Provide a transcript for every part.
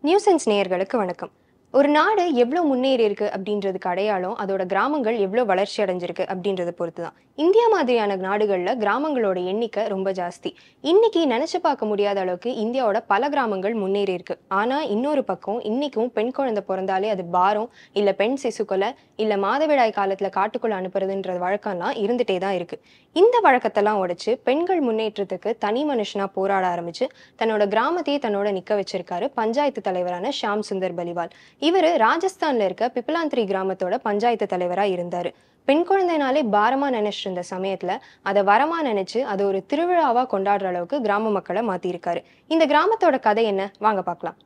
நியூசென்ஸ் நேயர்களுக்கு வணக்கம் ஒரு நாடு எவ்வளோ முன்னேறி இருக்கு அப்படின்றதுக்கு அடையாளம் அதோட கிராமங்கள் எவ்வளோ வளர்ச்சி அடைஞ்சிருக்கு அப்படின்றத பொறுத்து தான் இந்தியா மாதிரியான நாடுகளில் கிராமங்களோட எண்ணிக்கை ரொம்ப ஜாஸ்தி இன்னைக்கு நினைச்சு பார்க்க முடியாத அளவுக்கு இந்தியாவோட பல கிராமங்கள் முன்னேறி இருக்கு ஆனா இன்னொரு பக்கம் இன்னைக்கும் பெண் குழந்தை பிறந்தாலே அது பாரம் இல்ல பெண் சிசுக்களை இல்ல மாதவிடாய் காலத்துல காட்டுக்குள்ள அனுப்புறதுன்ற வழக்கம்லாம் இருந்துட்டே தான் இருக்கு இந்த வழக்கத்தெல்லாம் உடைச்சு பெண்கள் முன்னேற்றத்துக்கு தனி மனுஷனா போராட ஆரம்பிச்சு தன்னோட கிராமத்தையே தன்னோட நிக்க வச்சிருக்காரு பஞ்சாயத்து தலைவரான ஷாம் சுந்தர் பலிவால் இவர் ராஜஸ்தான்ல இருக்க பிப்லாந்திரி கிராமத்தோட பஞ்சாயத்து தலைவரா இருந்தாரு பெண் குழந்தைனாலே பாரமா நினைச்சிட்டு இருந்த சமயத்துல அதை வரமா நினைச்சு அதை ஒரு திருவிழாவா கொண்டாடுற அளவுக்கு கிராம மக்களை மாத்திருக்காரு இந்த கிராமத்தோட கதை என்ன வாங்க பார்க்கலாம்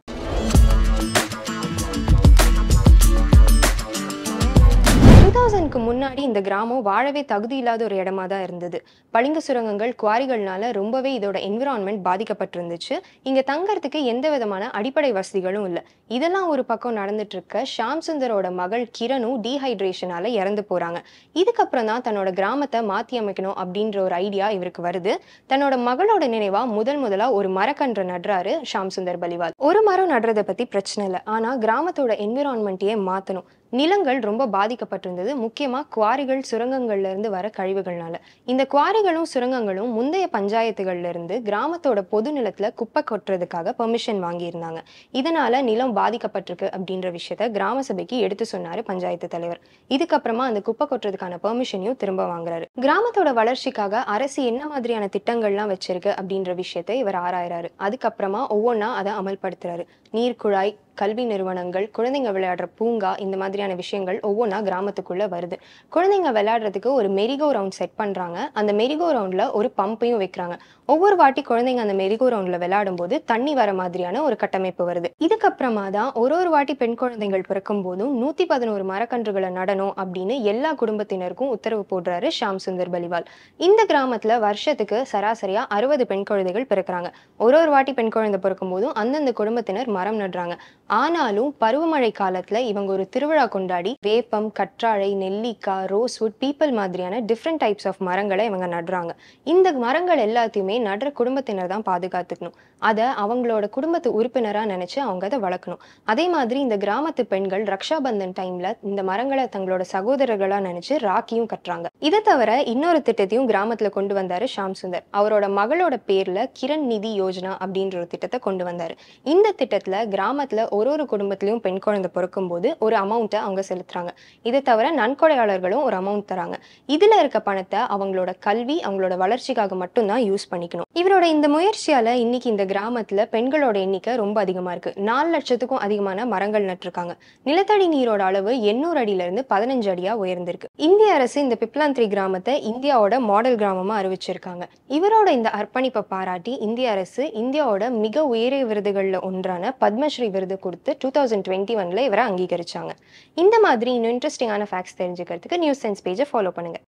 டூ தௌசண்ட்க்கு முன்னாடி இந்த கிராமம் வாழவே தகுதி இல்லாத ஒரு இடமா தான் இருந்தது பளிங்கு சுரங்கங்கள் குவாரிகள்னால ரொம்பவே இதோட என்விரான்மெண்ட் பாதிக்கப்பட்டிருந்துச்சு இங்க தங்கறதுக்கு எந்த விதமான அடிப்படை வசதிகளும் இல்லை இதெல்லாம் ஒரு பக்கம் நடந்துட்டு இருக்க ஷாம் சுந்தரோட மகள் கிரணும் டீஹைட்ரேஷனால இறந்து போறாங்க இதுக்கப்புறம் தான் தன்னோட கிராமத்தை மாத்தி அமைக்கணும் அப்படின்ற ஒரு ஐடியா இவருக்கு வருது தன்னோட மகளோட நினைவா முதல் முதலா ஒரு மரக்கன்று நடுறாரு ஷாம் சுந்தர் பலிவால் ஒரு மரம் நடுறதை பத்தி பிரச்சனை இல்லை ஆனா கிராமத்தோட என்விரான்மெண்ட்டையே மாத்தணும் நிலங்கள் ரொம்ப பாதிக்கப்பட்டிருந்தது முக்கியமா குவாரிகள் சுரங்கங்கள்ல இருந்து வர கழிவுகள்னால இந்த குவாரிகளும் சுரங்கங்களும் முந்தைய பஞ்சாயத்துகள்ல இருந்து கிராமத்தோட பொது நிலத்துல குப்பை கொட்டுறதுக்காக பெர்மிஷன் வாங்கியிருந்தாங்க இதனால நிலம் பாதிக்கப்பட்டிருக்கு அப்படின்ற விஷயத்த கிராம சபைக்கு எடுத்து சொன்னாரு பஞ்சாயத்து தலைவர் இதுக்கப்புறமா அந்த குப்பை கொட்டுறதுக்கான பெர்மிஷனையும் திரும்ப வாங்குறாரு கிராமத்தோட வளர்ச்சிக்காக அரசு என்ன மாதிரியான திட்டங்கள்லாம் வச்சிருக்கு அப்படின்ற விஷயத்தை இவர் ஆராயறாரு அதுக்கப்புறமா ஒவ்வொன்றா அதை அமல்படுத்துறாரு நீர்க்குழாய் கல்வி நிறுவனங்கள் குழந்தைங்க விளையாடுற பூங்கா இந்த மாதிரியான விஷயங்கள் ஒவ்வொன்றா கிராமத்துக்குள்ள வருது குழந்தைங்க விளையாடுறதுக்கு ஒரு மெரிகோ ரவுண்ட் செட் பண்றாங்க அந்த மெரிகோ ரவுண்ட்ல ஒரு பம்பையும் வைக்கிறாங்க ஒவ்வொரு வாட்டி குழந்தைங்க அந்த மெரிகோ ரவுண்ட்ல விளையாடும் போது தண்ணி வர மாதிரியான ஒரு கட்டமைப்பு வருது இதுக்கப்புறமா தான் ஒரு ஒரு வாட்டி பெண் குழந்தைகள் பிறக்கும் போதும் நூத்தி பதினோரு மரக்கன்றுகளை நடணும் அப்படின்னு எல்லா குடும்பத்தினருக்கும் உத்தரவு போடுறாரு ஷாம் சுந்தர் பலிவால் இந்த கிராமத்துல வருஷத்துக்கு சராசரியா அறுபது பெண் குழந்தைகள் பிறக்கிறாங்க ஒரு ஒரு வாட்டி பெண் குழந்தை பிறக்கும் போதும் அந்தந்த குடும்பத்தினர் மரம் நடுறாங்க ஆனாலும் பருவமழை காலத்துல இவங்க ஒரு திருவிழா கொண்டாடி வேப்பம் கற்றாழை நெல்லிக்காய் ரோஸ்வுட் பீப்பிள் மாதிரியான டிஃப்ரெண்ட் டைப்ஸ் ஆஃப் மரங்களை இவங்க நடுறாங்க இந்த மரங்கள் எல்லாத்தையுமே நடுற குடும்பத்தினர் தான் பாதுகாத்துக்கணும் அதை அவங்களோட குடும்பத்து உறுப்பினரா நினைச்சு அவங்க அதை வளர்க்கணும் அதே மாதிரி இந்த கிராமத்து பெண்கள் ரக்ஷாபந்தன் டைம்ல இந்த மரங்களை தங்களோட சகோதரர்களா நினைச்சு ராக்கியும் கட்டுறாங்க இதை தவிர இன்னொரு திட்டத்தையும் கிராமத்துல கொண்டு வந்தாரு ஷாம் சுந்தர் அவரோட மகளோட பேர்ல கிரண் நிதி யோஜனா அப்படின்ற ஒரு திட்டத்தை கொண்டு வந்தாரு இந்த திட்டத்துல கிராமத்துல ஒரு ஒரு குடும்பத்திலயும் பெண் குழந்தை பிறக்கும் போது ஒரு அமௌண்ட்டை அவங்க செலுத்துறாங்க இதை தவிர நன்கொடையாளர்களும் ஒரு அமௌண்ட் தராங்க இதுல இருக்க பணத்தை அவங்களோட கல்வி அவங்களோட வளர்ச்சிக்காக மட்டும்தான் யூஸ் பண்ணிக்கணும் இவரோட இந்த முயற்சியால இன்னைக்கு இந்த கிராமத்துல பெண்களோட எண்ணிக்கை ரொம்ப அதிகமா இருக்கு நாலு லட்சத்துக்கும் அதிகமான மரங்கள் நட்டிருக்காங்க நிலத்தடி நீரோட அளவு எண்ணூறு அடியில இருந்து பதினஞ்சு அடியா உயர்ந்திருக்கு இந்திய அரசு இந்த பிப்லாந்திரி கிராமத்தை இந்தியாவோட மாடல் கிராமமா அறிவிச்சிருக்காங்க இவரோட இந்த அர்ப்பணிப்பை பாராட்டி இந்திய அரசு இந்தியாவோட மிக உயரிய விருதுகள்ல ஒன்றான பத்மஸ்ரீ விருது கொடுத்து டூ தௌசண்ட் டுவெண்ட்டி ஒன்ல இவரை அங்கீகரிச்சாங்க இந்த மாதிரி இன்னும் இன்ட்ரெஸ்டிங்கான ஃபேக்ட்ஸ் தெரிஞ்சுக்கிறதுக்கு நியூஸ் சென்ஸ் பேஜை ஃபாலோ பண்ணுங்க